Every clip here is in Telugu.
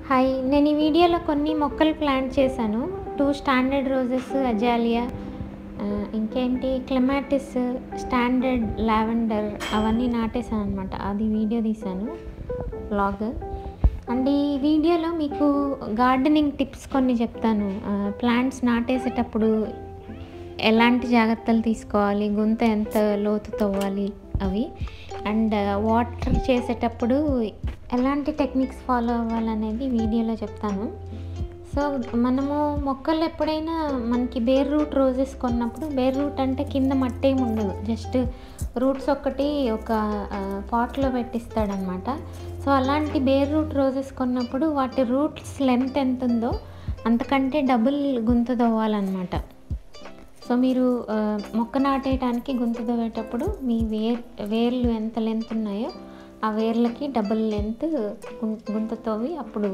హాయ్ నేను ఈ వీడియోలో కొన్ని మొక్కలు ప్లాంట్ చేశాను టూ స్టాండర్డ్ రోజెస్ అజాలియా ఆ, ఇంకేంటి క్లమాటిస్ స్టాండర్డ్ లావెండర్ అవన్నీ నాటేశాను అనమాట అది వీడియో తీశాను బ్లాగ్ అండ్ ఈ వీడియోలో మీకు గార్డెనింగ్ టిప్స్ కొన్ని చెప్తాను ప్లాంట్స్ నాటేసేటప్పుడు ఎలాంటి జాగ్రత్తలు తీసుకోవాలి గుంత ఎంత లోతు తవ్వాలి అవి అండ్ వాటర్ చేసేటప్పుడు ఎలాంటి టెక్నిక్స్ ఫాలో అవ్వాలనేది వీడియోలో చెప్తాను సో మనము మొక్కలు ఎప్పుడైనా మనకి బేర్ రూట్ రోజెస్ కొన్నప్పుడు బేర్ రూట్ అంటే కింద మట్టి ఏమి ఉండదు జస్ట్ రూట్స్ ఒకటి ఒక పాట్లో పెట్టిస్తాడనమాట సో అలాంటి బేర్ రూట్ రోజెస్ కొన్నప్పుడు వాటి రూట్స్ లెంత్ ఎంత ఉందో అంతకంటే డబుల్ గుంత తవ్వాలన్నమాట సో మీరు ఆ, మొక్క నాటేయడానికి గుంత తవ్వేటప్పుడు మీ వేర్ వేర్లు ఎంత లెంత్ ఉన్నాయో ఆ వేర్లకి డబుల్ లెంత్ గుంత తవ్వి అప్పుడు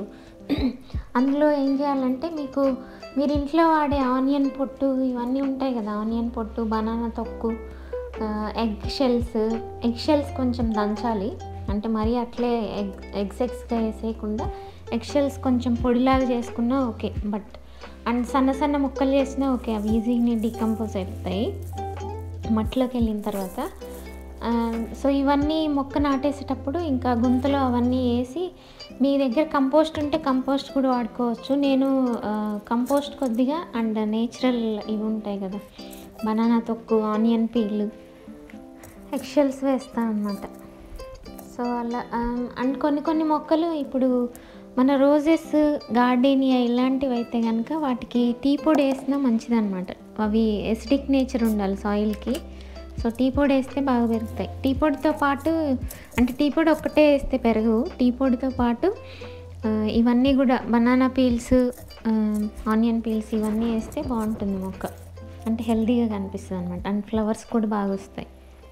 అందులో ఏం చేయాలంటే మీకు మీరు ఇంట్లో వాడే ఆనియన్ పొట్టు ఇవన్నీ ఉంటాయి కదా ఆనియన్ పొట్టు బనానా తొక్కు ఎగ్ షెల్స్ ఎగ్ షెల్స్ కొంచెం దంచాలి అంటే మరీ అట్లే ఎగ్ ఎగ్స్ ఎగ్స్గా వేసేయకుండా ఎగ్ షెల్స్ కొంచెం పొడిలాగా చేసుకున్నా ఓకే బట్ అండ్ సన్న సన్న ముక్కలు చేసినా ఓకే అవి ఈజీగా డీకంపోజ్ అయిపోతాయి మట్టిలోకి వెళ్ళిన తర్వాత ఆ, సో ఇవన్నీ మొక్క నాటేసేటప్పుడు ఇంకా గుంతలో అవన్నీ వేసి మీ దగ్గర కంపోస్ట్ ఉంటే కంపోస్ట్ కూడా వాడుకోవచ్చు నేను ఆ, కంపోస్ట్ కొద్దిగా అండ్ నేచురల్ ఇవి ఉంటాయి కదా బనానా తొక్కు ఆనియన్ పీల్ ఎక్షల్స్ వేస్తాను అనమాట సో అలా ఆమ్, అండ్ కొన్ని కొన్ని మొక్కలు ఇప్పుడు మన రోజెస్ గార్డేనియా ఇలాంటివి అయితే కనుక వాటికి టీ పొడి వేసినా మంచిదన్నమాట అవి ఎసిడిక్ నేచర్ ఉండాలి సాయిల్కి సో టీ పొడి వేస్తే బాగా పెరుగుతాయి టీ పొడితో పాటు అంటే టీ పొడి ఒక్కటే వేస్తే పెరగవు టీ పొడితో పాటు ఆ, ఇవన్నీ కూడా బనానా పీల్స్ ఆనియన్ పీల్స్ ఇవన్నీ వేస్తే బాగుంటుంది మొక్క అంటే హెల్తీగా కనిపిస్తుంది అనమాట అండ్ ఫ్లవర్స్ కూడా బాగా వస్తాయి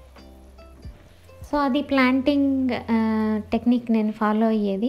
సో అది ప్లాంటింగ్ టెక్నిక్ నేను ఫాలో అయ్యేది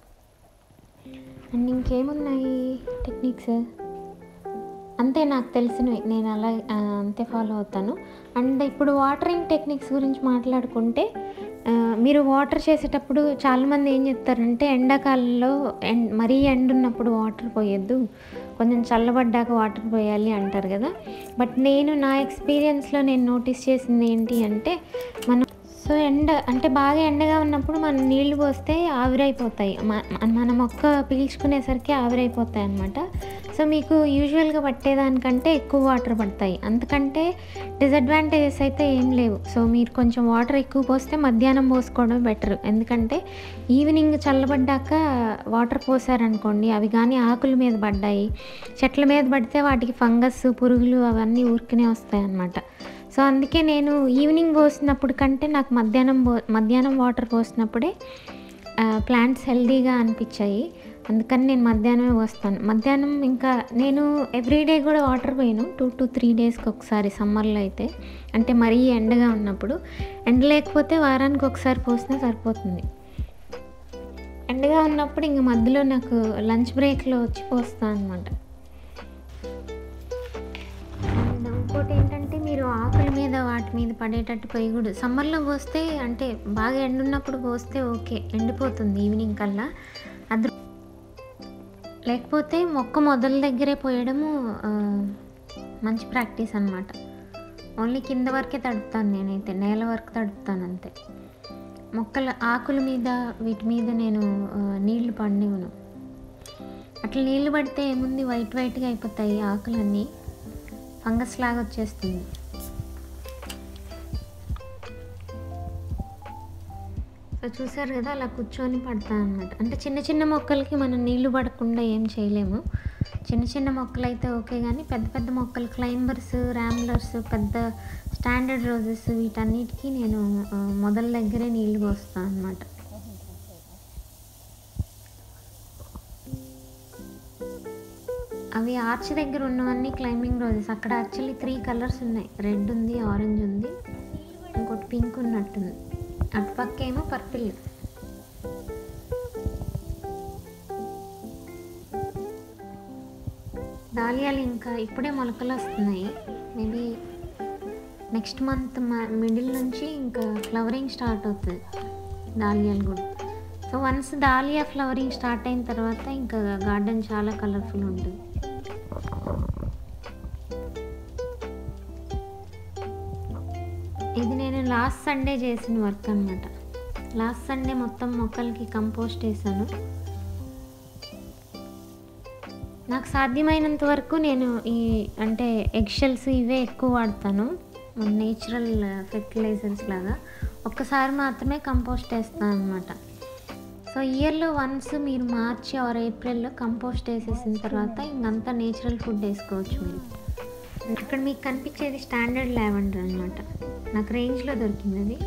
అండ్ ఇంకేమున్నాయి టెక్నిక్స్ అంతే నాకు తెలిసినవి నేను అలా ఆ, అంతే ఫాలో అవుతాను అండ్ ఇప్పుడు వాటరింగ్ టెక్నిక్స్ గురించి మాట్లాడుకుంటే ఆ, మీరు వాటర్ చేసేటప్పుడు చాలామంది ఏం చెప్తారంటే ఎండాకాలంలో ఎండ్ మరీ ఎండ ఉన్నప్పుడు వాటర్ పోయొద్దు కొంచెం చల్లబడ్డాక వాటర్ పోయాలి అంటారు కదా బట్ నేను నా ఎక్స్పీరియన్స్లో నేను నోటీస్ చేసింది ఏంటి అంటే మనం సో ఎండ అంటే బాగా ఎండగా ఉన్నప్పుడు మనం నీళ్లు పోస్తే ఆవిరైపోతాయి మ- మ- మన మొక్క పీల్చుకునేసరికి ఆవిరైపోతాయి అన్నమాట సో మీకు యూజువల్గా పట్టేదానికంటే ఎక్కువ వాటర్ పడతాయి అంతకంటే డిసడ్వాంటేజెస్ అయితే ఏం లేవు సో మీరు కొంచెం వాటర్ ఎక్కువ పోస్తే మధ్యాహ్నం పోసుకోవడం బెటర్ ఎందుకంటే ఈవినింగ్ చల్లబడ్డాక వాటర్ పోసారనుకోండి అవి కానీ ఆకుల మీద పడ్డాయి చెట్ల మీద పడితే వాటికి ఫంగస్ పురుగులు అవన్నీ ఊరికనే వస్తాయి అన్నమాట సో అందుకే నేను ఈవినింగ్ పోసినప్పుడు కంటే నాకు మధ్యాహ్నం పో మధ్యాహ్నం వాటర్ పోసినప్పుడే ప్లాంట్స్ హెల్దీగా అనిపించాయి అందుకని నేను మధ్యాహ్నమే పోస్తాను మధ్యాహ్నం ఇంకా నేను ఎవ్రీడే కూడా వాటర్ పోయాను టూ టు త్రీ డేస్కి ఒకసారి సమ్మర్లో అయితే అంటే మరీ ఎండగా ఉన్నప్పుడు ఎండ లేకపోతే వారానికి ఒకసారి పోసినా సరిపోతుంది ఎండగా ఉన్నప్పుడు ఇంక మధ్యలో నాకు లంచ్ బ్రేక్లో వచ్చి పోస్తాను అనమాట అండ్ ఇంకోటి ఏంటంటే మీరు ఆకుల మీద వాటి మీద పడేటట్టు పోయకూడదు సమ్మర్లో పోస్తే అంటే బాగా ఎండ ఉన్నప్పుడు పోస్తే ఓకే ఎండిపోతుంది ఈవినింగ్ కల్లా అది లేకపోతే మొక్క మొదల దగ్గరే పోయడము ఆ, మంచి ప్రాక్టీస్ అనమాట ఓన్లీ కింద వరకే తడుపుతాను నేనైతే నేల వరకు తడుపుతాను అంతే మొక్కల ఆకుల మీద వీటి మీద నేను ఆ, నీళ్లు పడినివ్వను అట్లా నీళ్లు పడితే ఏముంది వైట్ వైట్గా అయిపోతాయి ఆకులన్నీ ఫంగస్ లాగా వచ్చేస్తుంది సో చూసారు కదా అలా కూర్చొని పడతాను అనమాట అంటే చిన్న చిన్న మొక్కలకి మనం నీళ్లు పడకుండా ఏం చేయలేము చిన్న చిన్న మొక్కలు అయితే ఓకే కానీ పెద్ద పెద్ద మొక్కలు క్లైంబర్స్ ర్యాంబ్లర్స్ పెద్ద స్టాండర్డ్ రోజెస్ వీటన్నిటికీ నేను ఆ, మొదల దగ్గరే నీళ్లు పోస్తాను అనమాట అవి ఆర్చ్ దగ్గర ఉన్నవన్నీ క్లైంబింగ్ రోజెస్ అక్కడ యాక్చువల్లీ త్రీ కలర్స్ ఉన్నాయి రెడ్ ఉంది ఆరెంజ్ ఉంది ఇంకోటి పింక్ ఉన్నట్టుంది అటుపక్క ఏమో పర్పిల్ దాలియాలు ఇంకా ఇప్పుడే మొలకలు వస్తున్నాయి మేబీ నెక్స్ట్ మంత్ మిడిల్ నుంచి ఇంకా ఫ్లవరింగ్ స్టార్ట్ అవుతుంది దాలియాలు కూడా so once dahlia flowering start అయిన తర్వాత ఇంకా గార్డెన్ చాలా కలర్ఫుల్ ఉంటుంది ఇది నేను లాస్ట్ సండే చేసిన వర్క్ అనమాట లాస్ట్ సండే మొత్తం మొక్కలకి కంపోస్ట్ వేసాను నాకు సాధ్యమైనంత వరకు నేను ఈ అంటే ఎగ్షెల్స్ ఇవే ఎక్కువ వాడతాను నేచురల్ ఫెర్టిలైజర్స్ లాగా ఒక్కసారి మాత్రమే కంపోస్ట్ వేస్తాను అనమాట సో ఇయర్లో వన్స్ మీరు మార్చి ఆర్ ఏప్రిల్లో కంపోస్ట్ వేసేసిన తర్వాత ఇంకంతా నేచురల్ ఫుడ్ వేసుకోవచ్చు మీరు ఇక్కడ మీకు కనిపించేది స్టాండర్డ్ లావెండర్ అనమాట నాకు రేంజ్లో దొరికింది అది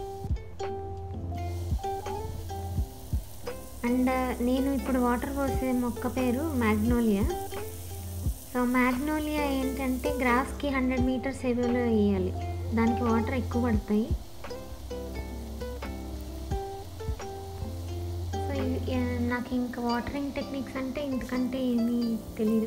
అండ్ నేను ఇప్పుడు వాటర్ పోసే మొక్క పేరు మ్యాగ్నోలియా సో మ్యాగ్నోలియా ఏంటంటే గ్రాస్కి హండ్రెడ్ మీటర్స్ ఎరువులో వేయాలి దానికి వాటర్ ఎక్కువ పడతాయి సో ఇవి- ఆ, నాకు ఇంకా వాటరింగ్ టెక్నిక్స్ అంటే ఇంతకంటే ఏమీ తెలియదు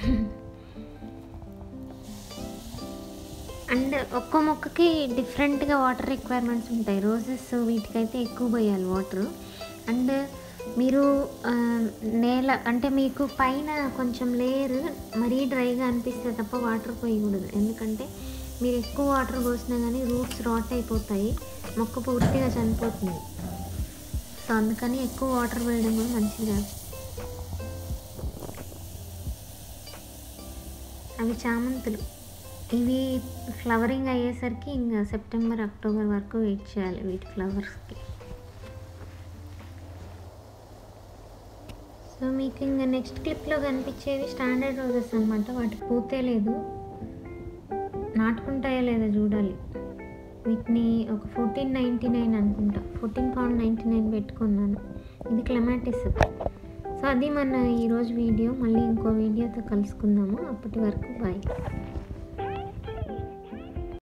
అండ్ ఒక్క మొక్కకి డిఫరెంట్గా వాటర్ రిక్వైర్మెంట్స్ ఉంటాయి రోజెస్ వీటికైతే ఎక్కువ పోయాలి వాటర్ అండ్ మీరు ఆ, నేల అంటే మీకు పైన కొంచెం లేయర్ మరీ డ్రైగా అనిపిస్తే తప్ప వాటర్ పోయకూడదు ఎందుకంటే మీరు ఎక్కువ వాటర్ పోసినా కానీ రూట్స్ రాట్ అయిపోతాయి మొక్క పూర్తిగా చనిపోతుంది సో అందుకని ఎక్కువ వాటర్ పోయడం కూడా మంచిది కాదు అవి చామంతులు ఇవి ఫ్లవరింగ్ అయ్యేసరికి ఇంకా సెప్టెంబర్ అక్టోబర్ వరకు వెయిట్ చేయాలి వీటి ఫ్లవర్స్కి సో మీకు ఇంకా నెక్స్ట్ క్లిప్లో కనిపించేవి స్టాండర్డ్ రోజెస్ అనమాట వాటికి పూతే లేదు నాటుకుంటాయో లేదో చూడాలి వీటిని ఒక ఫోర్టీన్ నైంటీ నైన్ అనుకుంటా ఫోర్టీన్ పౌండ్ నైంటీ నైన్ పెట్టుకున్నాను ఇది క్లమాటిస్ సో అది మన ఈరోజు వీడియో మళ్ళీ ఇంకో వీడియోతో కలుసుకుందాము అప్పటి వరకు బాయ్